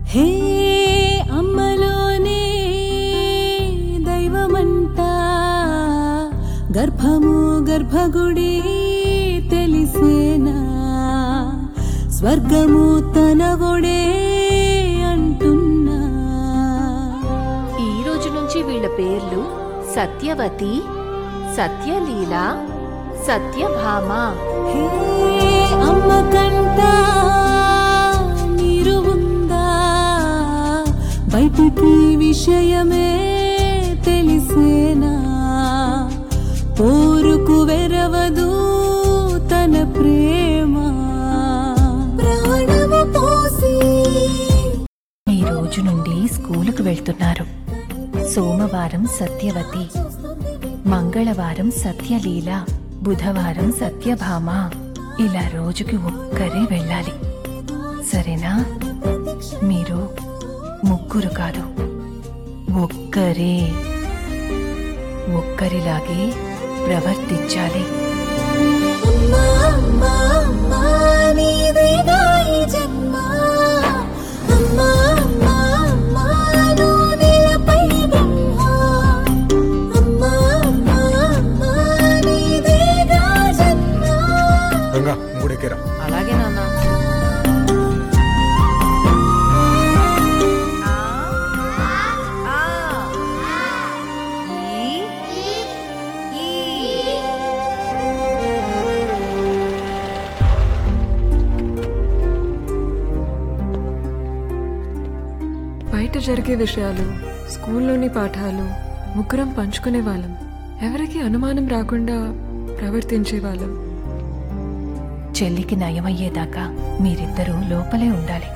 హే అమ్మలోనే దైవమంట గర్భము గర్భగుడి తెలిసేనా స్వర్గము తన ఒడే అంటున్నా ఈ రోజు నుంచి వీళ్ళ పేర్లు సత్యవతి సత్యలీల సత్యభామ హే అమ్మ కంట నీరు ఉందా బయటికి విషయమే తెలిసేనా పోరుకు వెరవదు తన ప్రేమ ప్రాణము పోసి ఈ రోజు నుండి స్కూలుకు వెళ్తున్నారు సోమవారం సత్యవతి మంగళవారం సత్యలీల బుధవారం సత్యభామ ఇలా రోజుకి ఒక్కరే వెళ్ళాలి సరేనా మీరు ముగ్గురు కాదు ఒక్కరే ఒక్కరిలాగే ప్రవర్తించాలి అమ్మా అమ్మా అమ్మా నీదేగా ఈ జన్మ అమ్మా అమ్మా అమ్మా నువ్వులపై బ్రహ్మ అమ్మా అమ్మా అమ్మా నీదేగా జన్మ రంగా ఇంకోటెక్కేరా అలాగే నాన్న బయట జరిగే విషయాలు స్కూల్లోని పాఠాలు ముగ్గురం పంచుకునే వాళ్ళం ఎవరికి అనుమానం రాకుండా ప్రవర్తించే వాళ్ళం చెల్లికి నయమయ్యేదాకా మీరిద్దరూ లోపలే ఉండాలి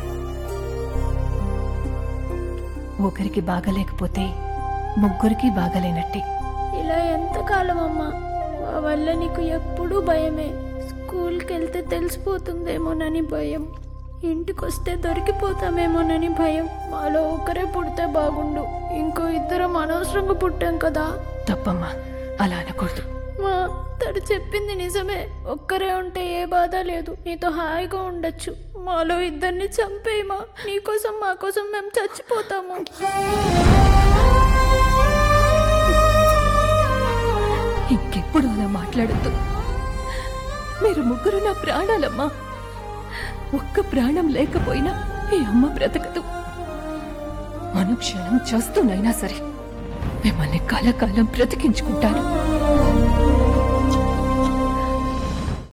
ఒకరికి బాగలేకపోతే ముగ్గురికి బాగలేనట్టే ఇలా ఎంతకాలం అమ్మా మా వల్ల నీకు ఎప్పుడూ భయమే స్కూల్కి వెళ్తే తెలిసిపోతుందేమోనని భయం ఇంటికొస్తే దొరికిపోతామేమోనని భయం మాలో ఒకరే పుడితే బాగుండు ఇంకో ఇద్దరం అనవసరంగా పుట్టాం కదా తప్పమ్మా అలా అనకూడదు మా తడు చెప్పింది నిజమే ఒక్కరే ఉంటే ఏ బాధ లేదు నీతో హాయిగా ఉండొచ్చు మాలో ఇద్దరిని చంపేయమా నీకోసం మా కోసం మేము చచ్చిపోతాము ఇంకెప్పుడు అలా మాట్లాడద్దు మీరు ముగ్గురు నా ప్రాణాలమ్మా ఒక్క ప్రాణం లేకపోయినా ఈ అమ్మ బ్రతకదు అనుక్షణం చేస్తూనైనా సరే మిమ్మల్ని కలకాలం బ్రతికించుకుంటాను